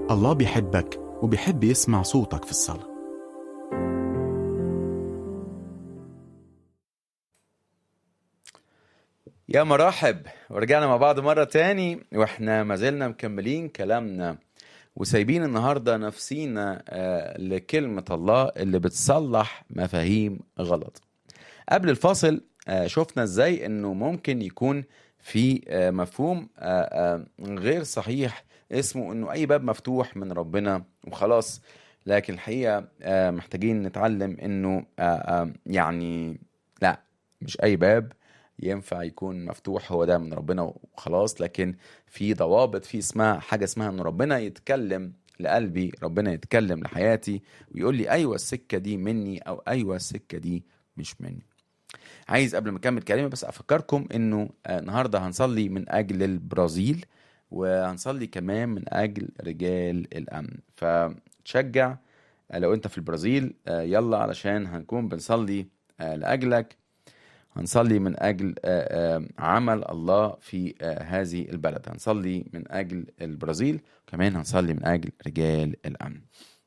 الله بيحبك وبيحب يسمع صوتك في الصلاة يا مرحب ورجعنا مع بعض مرة تاني واحنا ما زلنا مكملين كلامنا وسايبين النهاردة نفسينا آه، لكلمة الله اللي بتصلح مفاهيم غلط قبل الفاصل آه، شفنا ازاي انه ممكن يكون في آه، مفهوم آه، آه، غير صحيح اسمه انه اي باب مفتوح من ربنا وخلاص لكن الحقيقة آه، محتاجين نتعلم انه آه، آه، يعني لا مش اي باب ينفع يكون مفتوح هو ده من ربنا وخلاص لكن في ضوابط في اسمها حاجة اسمها ان ربنا يتكلم لقلبي ربنا يتكلم لحياتي ويقول لي ايوه السكة دي مني او ايوه السكة دي مش مني عايز قبل ما اكمل كلامي بس افكركم انه آه، النهارده هنصلي من اجل البرازيل وهنصلي كمان من اجل رجال الامن فتشجع آه، لو انت في البرازيل آه، يلا علشان هنكون بنصلي آه، لاجلك هنصلي من اجل آه، آه، عمل الله في آه، هذه البلد هنصلي من اجل البرازيل كمان هنصلي من اجل رجال الامن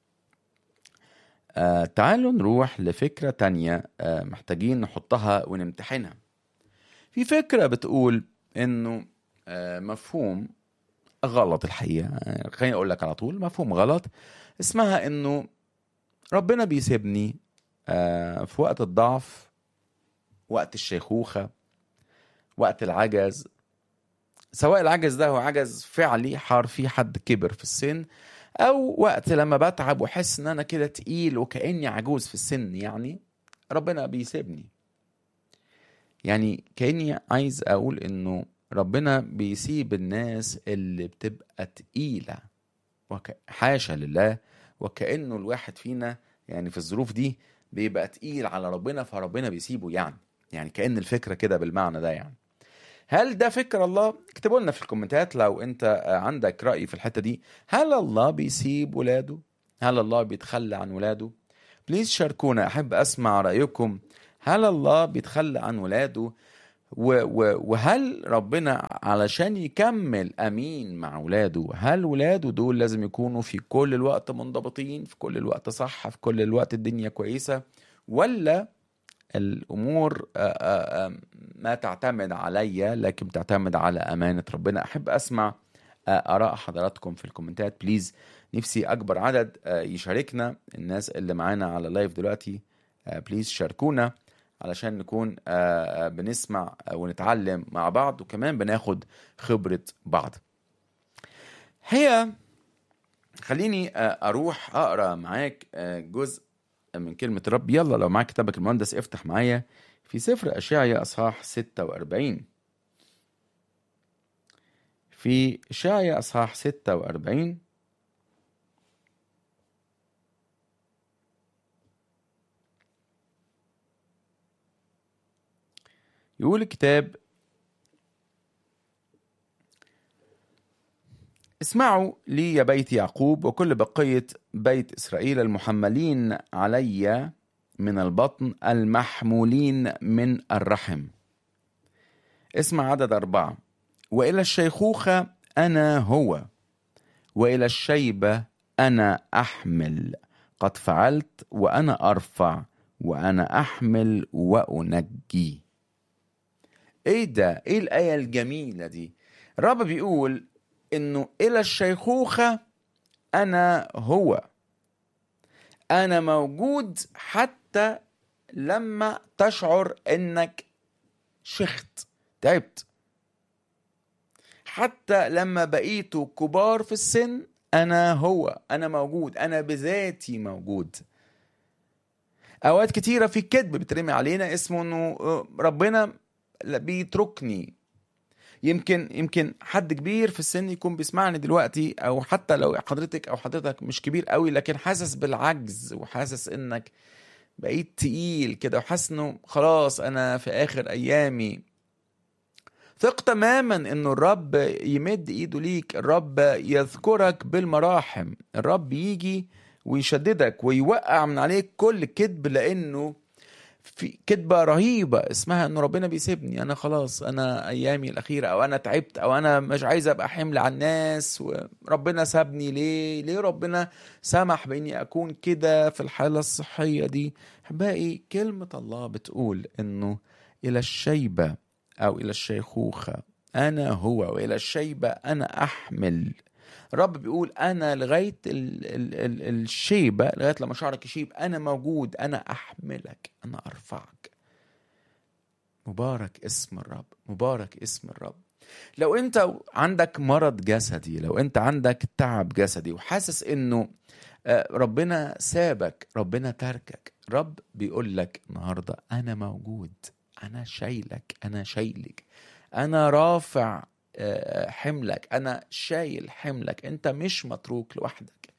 آه تعالوا نروح لفكرة تانية آه محتاجين نحطها ونمتحنها في فكرة بتقول انه آه مفهوم غلط الحقيقة آه، خليني اقول لك على طول مفهوم غلط اسمها انه ربنا بيسيبني آه في وقت الضعف وقت الشيخوخة وقت العجز سواء العجز ده هو عجز فعلي حرفي حد كبر في السن او وقت لما بتعب واحس ان انا كده تقيل وكاني عجوز في السن يعني ربنا بيسيبني يعني كاني عايز اقول انه ربنا بيسيب الناس اللي بتبقى تقيله وك... حاشا لله وكانه الواحد فينا يعني في الظروف دي بيبقى تقيل على ربنا فربنا بيسيبه يعني يعني كأن الفكرة كده بالمعنى ده يعني هل ده فكر الله؟ اكتبوا لنا في الكومنتات لو انت عندك رأي في الحتة دي هل الله بيسيب ولاده؟ هل الله بيتخلى عن ولاده؟ بليز شاركونا أحب أسمع رأيكم هل الله بيتخلى عن ولاده؟ و و وهل ربنا علشان يكمل أمين مع ولاده هل ولاده دول لازم يكونوا في كل الوقت منضبطين في كل الوقت صح في كل الوقت الدنيا كويسة ولا الامور آه، آه، آه، ما تعتمد عليا لكن تعتمد على امانه ربنا احب اسمع آه، اراء حضراتكم في الكومنتات بليز نفسي اكبر عدد آه، يشاركنا الناس اللي معانا على لايف دلوقتي آه، بليز شاركونا علشان نكون آه، آه، بنسمع آه، ونتعلم مع بعض وكمان بناخد خبره بعض هي خليني آه، اروح اقرا معاك آه، جزء من كلمة رب يلا لو معاك كتابك المهندس افتح معايا في سفر أشعيا أصحاح 46 في أشعيا أصحاح 46 يقول الكتاب اسمعوا لي يا بيت يعقوب وكل بقية بيت إسرائيل المحملين علي من البطن المحمولين من الرحم اسمع عدد أربعة وإلى الشيخوخة أنا هو وإلى الشيبة أنا أحمل قد فعلت وأنا أرفع وأنا أحمل وأنجي إيه ده؟ إيه الآية الجميلة دي؟ الرب بيقول إنه إلى الشيخوخة أنا هو أنا موجود حتى لما تشعر إنك شخت تعبت حتى لما بقيتوا كبار في السن أنا هو أنا موجود أنا بذاتي موجود أوقات كتيرة في كذب بترمي علينا اسمه إنه ربنا بيتركني يمكن يمكن حد كبير في السن يكون بيسمعني دلوقتي او حتى لو حضرتك او حضرتك مش كبير قوي لكن حاسس بالعجز وحاسس انك بقيت تقيل كده وحاسس انه خلاص انا في اخر ايامي ثق تماما انه الرب يمد ايده ليك الرب يذكرك بالمراحم الرب يجي ويشددك ويوقع من عليك كل كذب لانه في كذبة رهيبة اسمها انه ربنا بيسيبني انا خلاص انا ايامي الاخيرة او انا تعبت او انا مش عايز ابقى حمل على الناس وربنا سابني ليه ليه ربنا سمح باني اكون كده في الحالة الصحية دي احبائي كلمة الله بتقول انه الى الشيبة او الى الشيخوخة انا هو والى الشيبة انا احمل الرب بيقول انا لغايه ال ال ال الشيبه لغايه لما شعرك يشيب انا موجود انا احملك انا ارفعك مبارك اسم الرب مبارك اسم الرب لو انت عندك مرض جسدي لو انت عندك تعب جسدي وحاسس انه ربنا سابك ربنا تركك رب بيقول لك النهارده انا موجود انا شايلك انا شايلك انا رافع حملك انا شايل حملك انت مش متروك لوحدك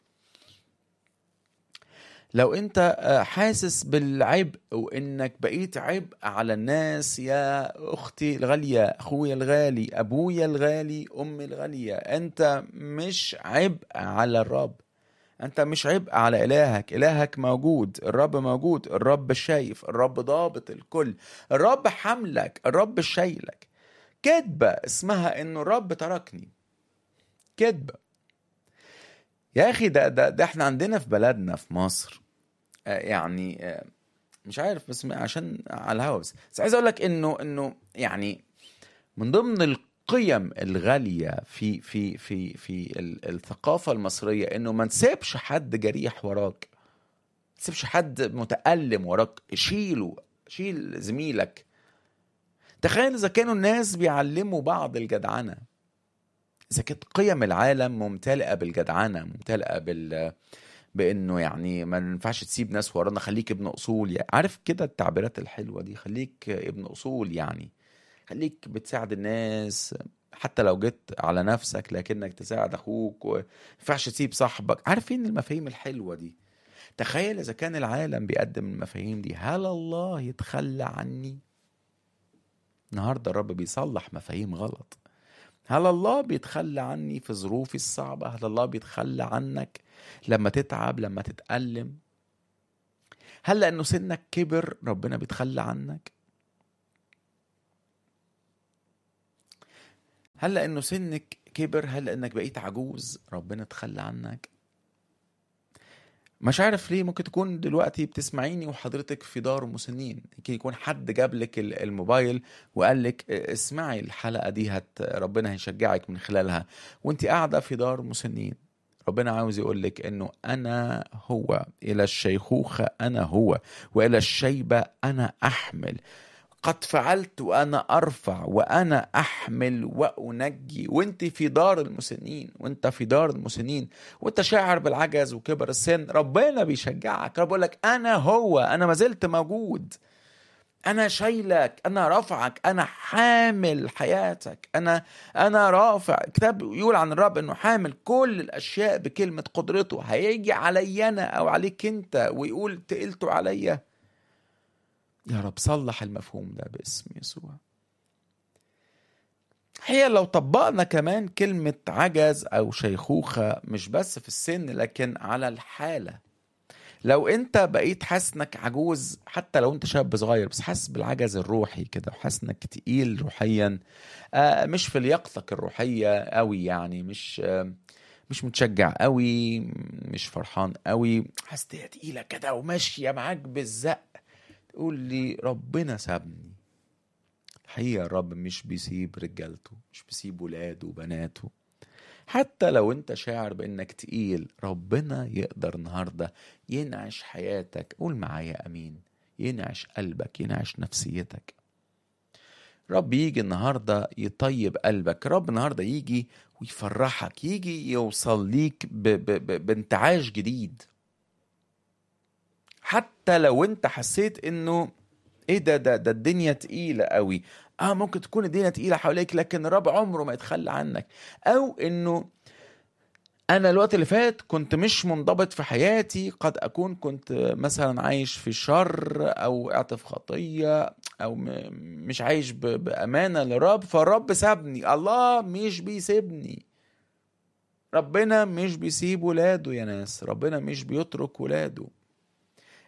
لو انت حاسس بالعبء وانك بقيت عبء على الناس يا اختي الغاليه اخويا الغالي ابويا الغالي امي الغاليه انت مش عبء على الرب انت مش عبء على الهك الهك موجود الرب موجود الرب شايف الرب ضابط الكل الرب حملك الرب شايلك كذبة اسمها انه الرب تركني كذبة يا اخي ده, ده ده احنا عندنا في بلدنا في مصر آه يعني آه مش عارف بس عشان على الهوا بس بس عايز اقول لك انه انه يعني من ضمن القيم الغالية في في في في الثقافة المصرية انه ما نسيبش حد جريح وراك ما تسيبش حد متألم وراك شيله شيل زميلك تخيل اذا كانوا الناس بيعلموا بعض الجدعنه اذا كانت قيم العالم ممتلئه بالجدعنه ممتلئه بال بانه يعني ما ينفعش تسيب ناس ورانا خليك ابن اصول يعني عارف كده التعبيرات الحلوه دي خليك ابن اصول يعني خليك بتساعد الناس حتى لو جيت على نفسك لكنك تساعد اخوك ما ينفعش تسيب صاحبك عارفين المفاهيم الحلوه دي تخيل اذا كان العالم بيقدم المفاهيم دي هل الله يتخلى عني النهاردة الرب بيصلح مفاهيم غلط هل الله بيتخلى عني في ظروفي الصعبة هل الله بيتخلى عنك لما تتعب لما تتألم هل لأنه سنك كبر ربنا بيتخلى عنك هل لأنه سنك كبر هل لأنك بقيت عجوز ربنا تخلى عنك مش عارف ليه ممكن تكون دلوقتي بتسمعيني وحضرتك في دار مسنين يمكن يكون حد جاب لك الموبايل وقال لك اسمعي الحلقه دي هت ربنا هيشجعك من خلالها وانت قاعده في دار مسنين ربنا عاوز يقول لك انه انا هو الى الشيخوخه انا هو والى الشيبه انا احمل قد فعلت وانا ارفع وانا احمل وانجي وانت في دار المسنين وانت في دار المسنين وانت شاعر بالعجز وكبر السن ربنا بيشجعك رب بيقول لك انا هو انا ما زلت موجود انا شايلك انا رفعك انا حامل حياتك انا انا رافع كتاب يقول عن الرب انه حامل كل الاشياء بكلمه قدرته هيجي علي انا او عليك انت ويقول تقلته عليا يا رب صلح المفهوم ده باسم يسوع هي لو طبقنا كمان كلمة عجز أو شيخوخة مش بس في السن لكن على الحالة لو انت بقيت حاسس انك عجوز حتى لو انت شاب صغير بس حاسس بالعجز الروحي كده وحاسس انك تقيل روحيا آه مش في لياقتك الروحية قوي يعني مش آه مش متشجع قوي مش فرحان قوي حاسس تقيلة كده وماشية معاك بالزق تقول لي ربنا سابني الحقيقة الرب مش بيسيب رجالته مش بيسيب ولاده وبناته حتى لو انت شاعر بانك تقيل ربنا يقدر النهارده ينعش حياتك قول معايا امين ينعش قلبك ينعش نفسيتك رب يجي النهارده يطيب قلبك رب النهارده يجي ويفرحك يجي يوصل ليك ب ب ب بانتعاش جديد حتى لو انت حسيت انه ايه ده ده ده الدنيا تقيله قوي اه ممكن تكون الدنيا تقيله حواليك لكن الرب عمره ما يتخلى عنك او انه انا الوقت اللي فات كنت مش منضبط في حياتي قد اكون كنت مثلا عايش في شر او وقعت في خطيه او مش عايش بامانه للرب فالرب سابني الله مش بيسيبني ربنا مش بيسيب ولاده يا ناس ربنا مش بيترك ولاده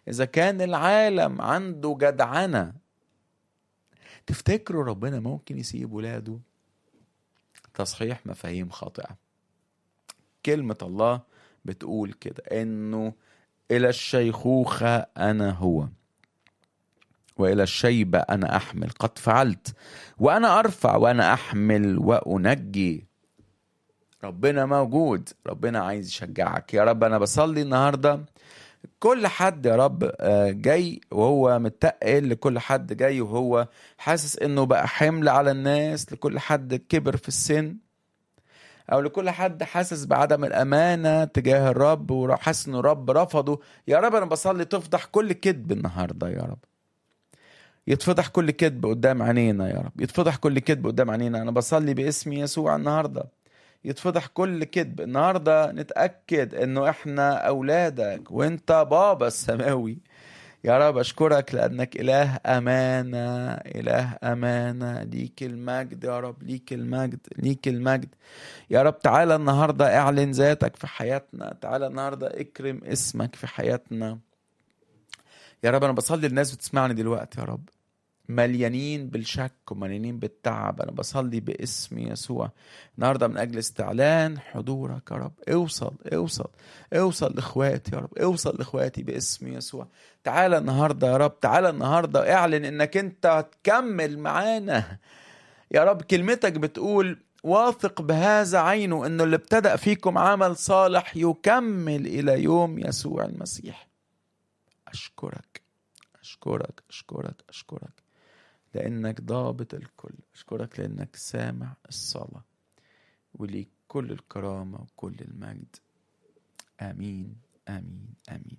إذا كان العالم عنده جدعنة تفتكروا ربنا ممكن يسيب ولاده تصحيح مفاهيم خاطئة كلمة الله بتقول كده إنه إلى الشيخوخة أنا هو وإلى الشيبة أنا أحمل قد فعلت وأنا أرفع وأنا أحمل وأنجي ربنا موجود ربنا عايز يشجعك يا رب أنا بصلي النهاردة كل حد يا رب آه، جاي وهو متقل لكل حد جاي وهو حاسس انه بقى حمل على الناس لكل حد كبر في السن او لكل حد حاسس بعدم الامانه تجاه الرب وحاسس انه الرب رفضه يا رب انا بصلي تفضح كل كذب النهارده يا رب يتفضح كل كذب قدام عينينا يا رب يتفضح كل كذب قدام عينينا انا بصلي باسم يسوع النهارده يتفضح كل كذب النهارده نتاكد انه احنا اولادك وانت بابا السماوي يا رب اشكرك لانك اله امانه اله امانه ليك المجد يا رب ليك المجد ليك المجد يا رب تعالى النهارده اعلن ذاتك في حياتنا تعالى النهارده اكرم اسمك في حياتنا يا رب انا بصلي للناس بتسمعني دلوقتي يا رب مليانين بالشك ومليانين بالتعب انا بصلي باسم يسوع النهارده من اجل استعلان حضورك يا رب اوصل اوصل اوصل لاخواتي يا رب اوصل لاخواتي باسم يسوع تعالى النهارده يا رب تعالى النهارده اعلن انك انت هتكمل معانا يا رب كلمتك بتقول واثق بهذا عينه انه اللي ابتدأ فيكم عمل صالح يكمل الى يوم يسوع المسيح اشكرك اشكرك اشكرك اشكرك لانك ضابط الكل اشكرك لانك سامع الصلاه وليك كل الكرامه وكل المجد امين امين امين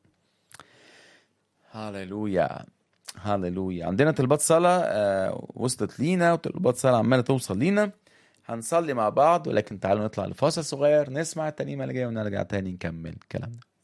هاليلويا هاليلويا عندنا طلبات صلاه آه، وصلت لينا وطلبات صلاه عماله توصل لينا هنصلي مع بعض ولكن تعالوا نطلع لفاصل صغير نسمع الترنيمه اللي جايه ونرجع تاني نكمل كلامنا